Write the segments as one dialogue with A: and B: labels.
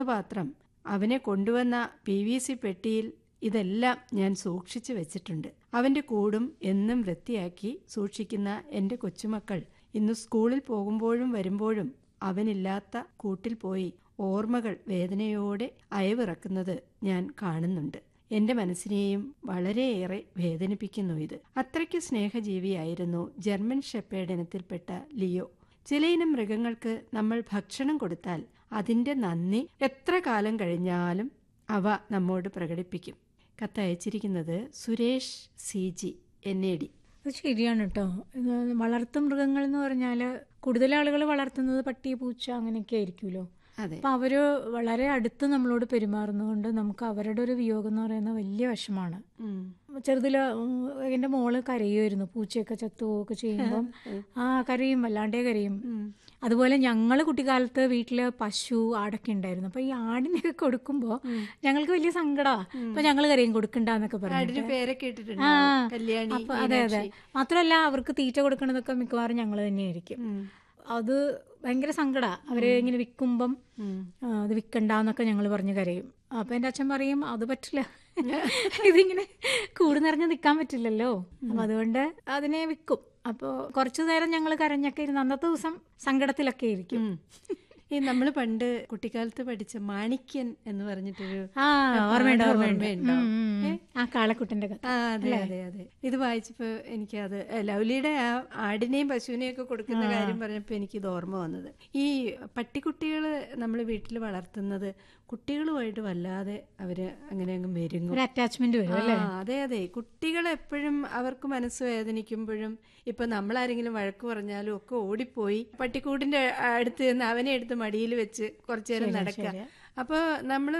A: പാത്രം അവനെ കൊണ്ടുവന്ന പി വി സി പെട്ടിയിൽ ഇതെല്ലാം ഞാൻ സൂക്ഷിച്ചു വെച്ചിട്ടുണ്ട് അവന്റെ കൂടും എന്നും വൃത്തിയാക്കി സൂക്ഷിക്കുന്ന എന്റെ കൊച്ചുമക്കൾ ഇന്ന് സ്കൂളിൽ പോകുമ്പോഴും വരുമ്പോഴും അവനില്ലാത്ത കൂട്ടിൽ പോയി ഓർമ്മകൾ വേദനയോടെ അയവിറക്കുന്നത് ഞാൻ കാണുന്നുണ്ട് എന്റെ മനസ്സിനെയും വളരെയേറെ വേദനിപ്പിക്കുന്നു ഇത് അത്രയ്ക്ക് സ്നേഹജീവിയായിരുന്നു ജർമ്മൻ ഷെപ്പേഡ് ഇനത്തിൽപ്പെട്ട ലിയോ ചിലയിനം മൃഗങ്ങൾക്ക് നമ്മൾ ഭക്ഷണം കൊടുത്താൽ അതിന്റെ നന്ദി എത്ര കാലം കഴിഞ്ഞാലും അവ നമ്മോട് പ്രകടിപ്പിക്കും കത്തയച്ചിരിക്കുന്നത് Suresh C G N A D
B: അത് ശരിയാണ് കേട്ടോ ഇത് വളർത്തു മൃഗങ്ങൾ എന്ന് പറഞ്ഞാൽ കൂടുതൽ ആളുകൾ വളർത്തുന്നത് പട്ടി പൂച്ച അങ്ങനെയൊക്കെ ആയിരിക്കുമല്ലോ
A: അതെ
B: അപ്പം അവർ വളരെ അടുത്ത് നമ്മളോട് പെരുമാറുന്നതുകൊണ്ട് നമുക്ക് അവരുടെ ഒരു വിയോഗം എന്ന് പറയുന്നത് വലിയ വിഷമാണ്
A: ഉം.
B: ചെറുതിൽ എൻ്റെ മോള് കരയുമായിരുന്നു പൂച്ചയൊക്കെ ചത്തുപോവുകയൊക്കെ ചെയ്യുമ്പം ആ കരയും വല്ലാണ്ടേ കരയും
A: ഉം.
B: അതുപോലെ ഞങ്ങൾ കുട്ടിക്കാലത്ത് വീട്ടിൽ പശു ആടൊക്കെ ഉണ്ടായിരുന്നു അപ്പൊ ഈ ആടിനെയൊക്കെ കൊടുക്കുമ്പോൾ ഞങ്ങൾക്ക് വലിയ സങ്കടമാണ് അപ്പൊ ഞങ്ങൾ കരയും കൊടുക്കണ്ടെന്നൊക്കെ
A: ആടിന്
B: പറഞ്ഞിട്ട്
A: പേരൊക്കെ
B: ആ
A: ഇട്ടിട്ടുണ്ടാവും കല്യാണി
B: അപ്പൊ അതെ അതെ
A: മീനാക്ഷി.
B: മാത്രമല്ല അവർക്ക് തീറ്റ കൊടുക്കണതൊക്കെ മിക്കവാറും ഞങ്ങൾ തന്നെയായിരിക്കും
A: ഉം.
B: അത് ഭയങ്കര സങ്കടാ അവരെ ഇങ്ങനെ വിൽക്കുമ്പം
A: ഉം.
B: ആ, അത് വിൽക്കണ്ടെന്നൊക്കെ ഞങ്ങൾ പറഞ്ഞ് കരയും അപ്പൊ എൻ്റെ അച്ഛൻ പറയും അത് പറ്റില്ല ഇതിങ്ങനെ കൂട് നിറഞ്ഞ് നിൽക്കാൻ പറ്റില്ലല്ലോ അപ്പൊ അതുകൊണ്ട് അതിനെ വിൽക്കും അപ്പോൾ കുറച്ചു നേരം ഞങ്ങൾ കരഞ്ഞൊക്കെ ഇരുന്ന് അന്നത്തെ ദിവസം സങ്കടത്തിലൊക്കെ ഇരിക്കും
A: ഉം. ഈ നമ്മൾ പണ്ട് കുട്ടിക്കാലത്ത് പഠിച്ച മാണിക്യൻ എന്ന് പറഞ്ഞിട്ടൊരു
B: ആ ഓർമ്മയുണ്ട്
A: പാഠം
B: ഓർമ്മയുണ്ട്
A: ഓർമ്മയുണ്ടോ?
B: ഉം, ഉം, ഉം. ആ കാളക്കുട്ടന്റെ കഥ
A: ആ അതെ അതെ അതെ ഇത് വായിച്ചപ്പോ എനിക്കത് ഏ, ലൗലിയുടെ ആ ആടിനെയും പശുവിനെയും ഒക്കെ കൊടുക്കുന്ന കാര്യം പറഞ്ഞപ്പോൾ എനിക്കിത് ഓർമ്മ വന്നത് ഈ പട്ടിക്കുട്ടികൾ നമ്മൾ വീട്ടിൽ വളർത്തുന്നത് കുട്ടികളുമായിട്ട് വല്ലാതെ അവര് അങ്ങനെ അങ്ങ് മെരുങ്ങും
B: ഒരു അറ്റാച്ച്മെന്റ് വരും അല്ലേ
A: ആ, അതെ അതെ കുട്ടികൾ എപ്പോഴും അവർക്ക് മനസ്സ് വേദനിക്കുമ്പോഴും ഇപ്പൊ നമ്മളാരെങ്കിലും വഴക്ക് പറഞ്ഞാലും ഒക്കെ ഓടിപ്പോയി പട്ടിക്കൂട്ടിന്റെ അടുത്ത് നിന്ന് അവനെ എടുത്ത് മടിയിൽ വെച്ച് കുറച്ചു നേരം നടക്കുക അപ്പോൾ നമ്മൾ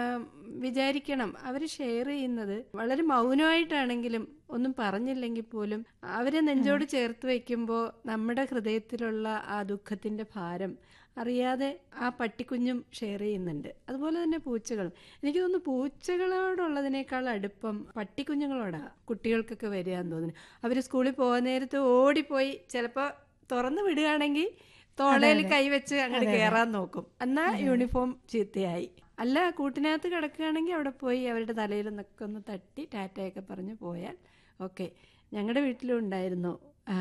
A: വിചാരിക്കണം അവർ ഷെയർ ചെയ്യുന്നത് വളരെ മൗനമായിട്ടാണെങ്കിലും ഒന്നും പറഞ്ഞില്ലെങ്കിൽ പോലും അവരെ നെഞ്ചോട് ചേർത്ത് വയ്ക്കുമ്പോൾ നമ്മുടെ ഹൃദയത്തിലുള്ള ആ ദുഃഖത്തിന്റെ ഭാരം അറിയാതെ ആ പട്ടിക്കുഞ്ഞും ഷെയർ ചെയ്യുന്നുണ്ട് അതുപോലെ തന്നെ പൂച്ചകളും എനിക്ക് തോന്നുന്നു പൂച്ചകളോടുള്ളതിനേക്കാൾ അടുപ്പം പട്ടിക്കുഞ്ഞുങ്ങളോടാ കുട്ടികൾക്കൊക്കെ വരിക എന്ന് തോന്നുന്നു അവർ സ്കൂളിൽ പോകാൻ നേരത്ത് ഓടിപ്പോയി ചിലപ്പോൾ തുറന്നു വിടുകയാണെങ്കിൽ തോളയിൽ കൈവച്ച് അങ്ങോട്ട് കയറാൻ നോക്കും എന്നാ യൂണിഫോം ചീത്തയായി അല്ല കൂട്ടിനകത്ത് കിടക്കുകയാണെങ്കിൽ അവിടെ പോയി അവരുടെ തലയിൽ നിന്നൊക്കെ ഒന്ന് തട്ടി ടാറ്റയൊക്കെ പറഞ്ഞ് പോയാൽ ഓക്കെ ഞങ്ങളുടെ വീട്ടിലും ഉണ്ടായിരുന്നു ആ,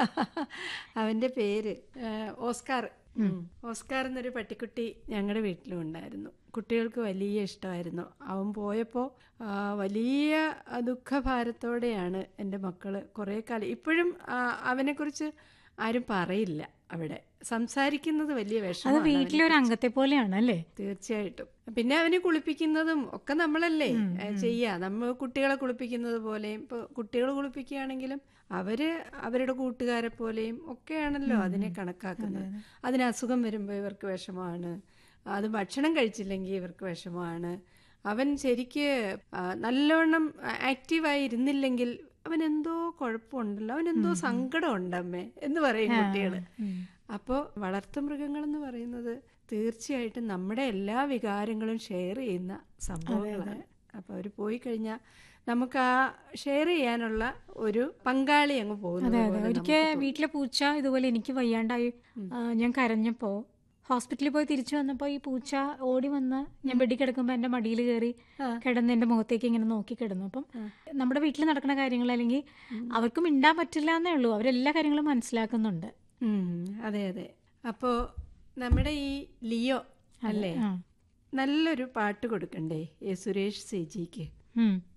A: അവന്റെ പേര് ആ, ഓസ്കാർ ഉം. ഓസ്കാർ എന്നൊരു പട്ടിക്കുട്ടി ഞങ്ങളുടെ വീട്ടിലും ഉണ്ടായിരുന്നു കുട്ടികൾക്ക് വലിയ ഇഷ്ടമായിരുന്നു അവൻ പോയപ്പോൾ വലിയ ആ, ദുഃഖഭാരത്തോടെയാണ് എൻ്റെ മക്കള് കുറേ കാലം ഇപ്പോഴും ആ, അവനെക്കുറിച്ച് ആരും പറയില്ല അവിടെ സംസാരിക്കുന്നത് വലിയ
B: അത്
A: വിഷമമാണ്
B: വീട്ടിലെ ഒരു അംഗത്തെ പോലെയാണ് അല്ലേ
A: തീർച്ചയായിട്ടും പിന്നെ അവനെ കുളിപ്പിക്കുന്നതും ഒക്കെ നമ്മളല്ലേ ഏ, ചെയ്യാ നമ്മൾ കുട്ടികളെ കുളിപ്പിക്കുന്നത് പോലെയും ഇപ്പൊ കുട്ടികൾ കുളിപ്പിക്കുകയാണെങ്കിലും അവര് അവരുടെ കൂട്ടുകാരെ പോലെയും ഒക്കെയാണല്ലോ അതിനെ കണക്കാക്കുന്നത് അതിന് അസുഖം വരുമ്പോൾ ഇവർക്ക് വിഷമമാണ് അത് ഭക്ഷണം കഴിച്ചില്ലെങ്കിൽ ഇവർക്ക് വിഷമമാണ് അവൻ ശരിക്ക് ആ, നല്ലവണ്ണം ആക്റ്റീവായി ഇരുന്നില്ലെങ്കിൽ അവൻ എന്തോ കുഴപ്പമുണ്ടല്ലോ അവൻ എന്തോ സങ്കടം ഉണ്ടമ്മേ എന്ന് പറയും കുട്ടികള് അപ്പോൾ വളർത്തുമൃഗങ്ങൾ എന്ന് പറയുന്നത് തീർച്ചയായിട്ടും നമ്മുടെ എല്ലാ വികാരങ്ങളും ഷെയർ ചെയ്യുന്ന സംഭവങ്ങളാണ് അപ്പോൾ അവർ പോയി കഴിഞ്ഞാൽ നമുക്ക് ആ ഷെയർ ചെയ്യാനുള്ള ഒരു പങ്കാളി അങ്ങ് പോകുന്നത്
B: അതെ അതെ
A: പോലെ
B: ഒരിക്കൽ വീട്ടിലെ പൂച്ച ഇതുപോലെ എനിക്ക് വയ്യാണ്ടായി ആ, ഞാൻ കരഞ്ഞപ്പോ ഹോസ്പിറ്റലിൽ പോയി തിരിച്ചു വന്നപ്പോൾ ഈ പൂച്ച ഓടി വന്ന് ഞാൻ ബെഡിൽ കിടക്കുമ്പോൾ എൻ്റെ മടിയിൽ കയറി കിടന്ന് എൻ്റെ മുഖത്തേക്ക് ഇങ്ങനെ നോക്കി കിടന്നു അപ്പം നമ്മുടെ വീട്ടിൽ നടക്കുന്ന കാര്യങ്ങൾ അല്ലെങ്കിൽ അവർക്ക് മിണ്ടാൻ പറ്റില്ല എന്നേ ഉള്ളൂ അവരെല്ലാ കാര്യങ്ങളും മനസ്സിലാക്കുന്നുണ്ട്
A: ഉം, അതെ അതെ അപ്പോൾ നമ്മുടെ ഈ ലിയോ അല്ലേ
B: ആ.
A: നല്ലൊരു പാട്ട് കൊടുക്കണ്ടേ ഈ സുരേഷ് സി ജിക്ക്
B: ഉം.